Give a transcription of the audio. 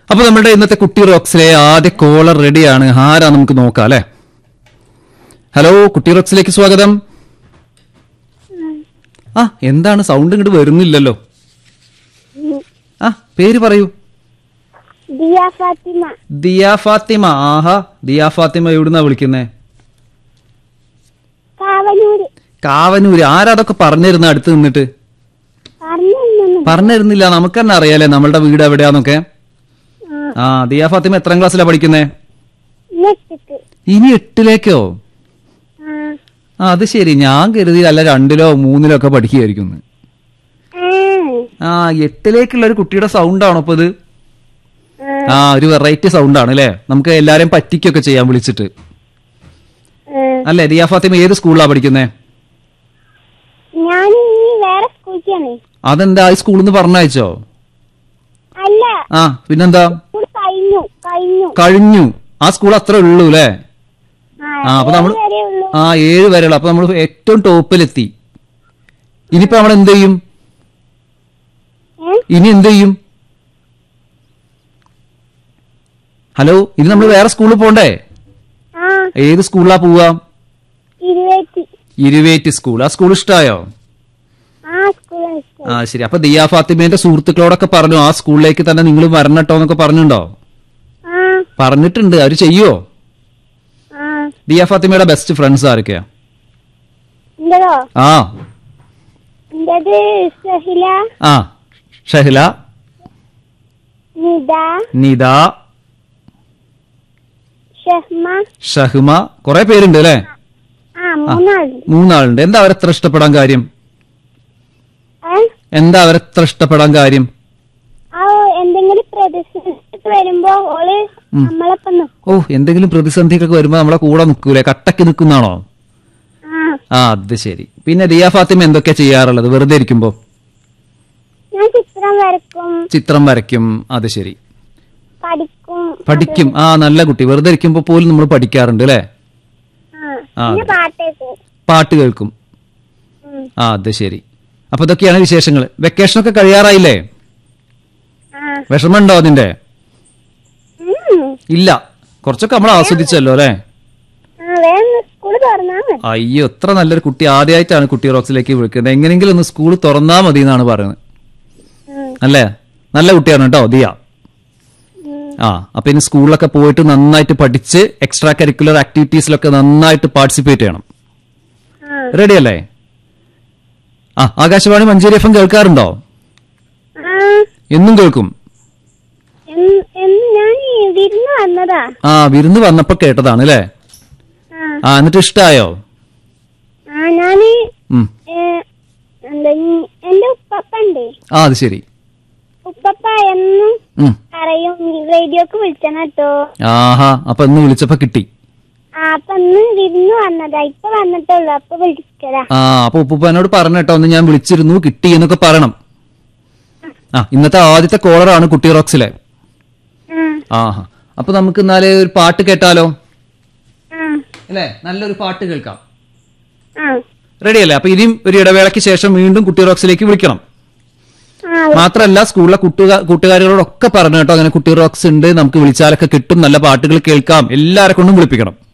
അപ്പൊ നമ്മുടെ ഇന്നത്തെ കുട്ടി റോക്സിലെ ആദ്യ കോളർ റെഡിയാണ് ആരാ നമുക്ക് നോക്കാം അല്ലെ ഹലോ കുട്ടി റോക്സിലേക്ക് സ്വാഗതം ആ എന്താണ് സൗണ്ട് ഇങ്ങോട്ട് വരുന്നില്ലല്ലോ ആ പേര് പറയൂ ദിയ ഫാത്തിമ ദിയ ഫാത്തിമ ആഹാ ദിയ ഫാത്തിമ എവിടുന്നാ വിളിക്കുന്നേ കാവനൂര് കാവനൂര് ആരാ അതൊക്കെ പറഞ്ഞിരുന്ന അടുത്ത് നിന്നിട്ട് പറഞ്ഞൊന്നും പറഞ്ഞിരുന്നില്ല നമുക്ക് തന്നെ അറിയാലേ നമ്മളുടെ വീട് എവിടെയാന്നൊക്കെ ആ ദിയ ഫാത്തിമ എത്രാം ക്ലാസ്സിലാ പഠിക്കുന്നേ നെറ്റിക്ക് ഇനി എട്ടിലേക്കോ ആ ആ അത് ശരി ഞാൻ കരുതി അല്ല രണ്ടിലോ മൂന്നിലോ ഒക്കെ പഠിക്കുകയായിരിക്കും എന്ന്. ആ ആ എട്ടിലേക്കുള്ള ഒരു കുട്ടിയുടെ സൗണ്ട് ആണോ അപ്പൊ ഇത് ആ, ആ ഒരു വെറൈറ്റി സൗണ്ട് ആണ് അല്ലേ നമുക്ക് എല്ലാരെയും പറ്റിക്കൊക്കെ ചെയ്യാൻ വിളിച്ചിട്ട് ആ. അല്ലേ ദിയ ഫാത്തിമ ഏത് സ്കൂളിലാ പഠിക്കുന്നേ ഞാൻ ഇനി വേറെ സ്കൂളിക്കാണ് അതെന്താ ഈ സ്കൂളിൽ നിന്ന് പറഞ്ഞയച്ചോ അല്ല ആ പിന്നെന്താ സ്കൂൾ കഴിഞ്ഞു കഴിഞ്ഞു കഴിഞ്ഞു ആ സ്കൂൾ അത്ര ഉള്ളൂ അല്ലേ ആ അപ്പൊ നമ്മൾ ഏഴ് വരെ ഉള്ളൂ ആ ഏഴ് വരെയുള്ളൂ അപ്പൊ നമ്മൾ ഏറ്റവും ടോപ്പിലെത്തി ഇനിയിപ്പോ നമ്മൾ എന്ത് ചെയ്യും ഏ? ഇനി എന്ത് ചെയ്യും ഹലോ ഇനി നമ്മൾ വേറെ സ്കൂളിൽ പോണ്ടേ ആ ഏത് സ്കൂളിലാ പോവാ ഇരുപത്തി ഇരുവേറ്റ് സ്കൂൾ ആ സ്കൂൾ ഇഷ്ടമായോ ആ സ്കൂളാണ് ഇഷ്ടം ആ ശരി അപ്പൊ ദിയ ഫാത്തിമേന്റെ സുഹൃത്തുക്കളോടൊക്കെ പറഞ്ഞു ആ സ്കൂളിലേക്ക് തന്നെ നിങ്ങൾ വരണട്ടോ എന്നൊക്കെ പറഞ്ഞിട്ടുണ്ടോ ആ പറഞ്ഞിട്ടുണ്ട് അവര് ചെയ്യുവോ ആ ദിയ ഫാത്തിമയുടെ ബെസ്റ്റ് ഫ്രണ്ട്സ് ആരൊക്കെയാ എന്റേതോ ആ എന്റേത് സഹില ആ ഷഹില നിദ നിത ഷഹ്മ ഷഹ്മ കുറെ പേരുണ്ട് അല്ലേ ആ മൂന്നാളുണ്ട് മൂന്നാളുണ്ട് എന്താ അവരെത്ര ഇഷ്ടപ്പെടാൻ കാര്യം ഏ? എന്താ അവരെത്ര ഇഷ്ടപ്പെടാൻ കാര്യം ആ എന്തെങ്കിലും പ്രതിസന്ധി വരുമ്പോ ഓള് നമ്മളൊപ്പം നിക്കും ഓ എന്തെങ്കിലും പ്രതിസന്ധിയൊക്കെ വരുമ്പോ നമ്മളെ കൂടെ നിൽക്കൂലേ കട്ടക്ക് നിൽക്കുന്നാണോ ആ ആ അത് ശരി പിന്നെ ദിയ ഫാത്തിമ എന്തൊക്കെയാ ചെയ്യാറുള്ളത് വെറുതെ ഇരിക്കുമ്പോ ഞാൻ ചിത്രം വരക്കും ചിത്രം വരയ്ക്കും അത് ശരി പഠിക്കും പഠിക്കും ആ നല്ല കുട്ടി വെറുതെ ഇരിക്കുമ്പോ പോലും നമ്മൾ പഠിക്കാറുണ്ട് അല്ലേ ആ ആ, പിന്നെ പാട്ടേക്കും പാട്ട് കേൾക്കും ഉം. ആ അത് ശരി അപ്പൊ ഇതൊക്കെയാണ് വിശേഷങ്ങൾ വെക്കേഷനൊക്കെ കഴിയാറായില്ലേ ആ വിഷമമുണ്ടോ അതിന്റെ ഉം. ഇല്ല കുറച്ചൊക്കെ നമ്മൾ ആസ്വദിച്ചല്ലോ അല്ലേ ആ വേഗം സ്കൂള് തുറന്നാ മതി അയ്യോ എത്ര നല്ലൊരു കുട്ടി ആദ്യമായിട്ടാണ് കുട്ടി റോക്സിലേക്ക് വിളിക്കുന്നത് എങ്ങനെയെങ്കിലും ഒന്ന് സ്കൂൾ തുറന്നാ മതി എന്നാണ് പറയുന്നത് ഉം. അല്ലേ നല്ല കുട്ടിയാണ് കേട്ടോ ദിയ ഉം. ആ അപ്പൊ ഇനി സ്കൂളിലൊക്കെ പോയിട്ട് നന്നായിട്ട് പഠിച്ച് എക്സ്ട്രാ കരിക്കുലർ ആക്ടിവിറ്റീസിലൊക്കെ നന്നായിട്ട് പാർട്ടിസിപ്പേറ്റ് ചെയ്യണം ആ റെഡി അല്ലേ ആ ആകാശവാണി മഞ്ചേരി എഫ് എം കേൾക്കാറുണ്ടോ ആ എന്നും കേൾക്കും എന്ന്- എന്ന് ഞാൻ ഈ വിരുന്ന് വന്നതാ ആ വിരുന്ന് വന്നപ്പോ കേട്ടതാണ് അല്ലേ ആ ആ എന്നിട്ട് ഇഷ്ടായോ ആ ഞാന് ഉം ഏ, എന്താ ഈ- എന്റെ ഉപ്പപ്പ ഉണ്ട് ആ അത് ശരി ഉപ്പപ്പ എന്നും ഉം പറയും ഈ റേഡിയോക്ക് വിളിച്ചണം കേട്ടോ ആഹാ അപ്പൊ ഇന്ന് വിളിച്ചപ്പോ കിട്ടി ആ അപ്പൊ ഇന്ന് വിരുന്ന് വന്നതാ ഇപ്പൊ വന്നിട്ടുള്ളൂ അപ്പൊ വിളിക്കലാ ആ അപ്പൊ ഉപ്പുപ്പാനോട് പറഞ്ഞിട്ടോ ഒന്ന് ഞാൻ വിളിച്ചിരുന്നു കിട്ടി എന്നൊക്കെ പറയണം ആ ഇന്നത്തെ ആദ്യത്തെ കോളറാണ് കുട്ടി റോക്സിലെ ആ ആഹാ അപ്പൊ നമുക്ക് എന്നാല് ഒരു പാട്ട് കേട്ടാലോ ആ അല്ലേ നല്ലൊരു പാട്ട് കേൾക്കാം ആ റെഡി അല്ലേ അപ്പൊ ഇനിയും ഒരു ഇടവേളയ്ക്ക് ശേഷം വീണ്ടും കുട്ടി റോക്സിലേക്ക് വിളിക്കണം ആ മാത്രമല്ല സ്കൂളിലെ കൂട്ടുകാ- കൂട്ടുകാരികളോടൊക്കെ പറഞ്ഞു കേട്ടോ അങ്ങനെ കുട്ടി റോക്സ് ഉണ്ട് നമുക്ക് വിളിച്ചാലൊക്കെ കിട്ടും നല്ല പാട്ടുകൾ കേൾക്കാം എല്ലാരെ കൊണ്ടും വിളിപ്പിക്കണം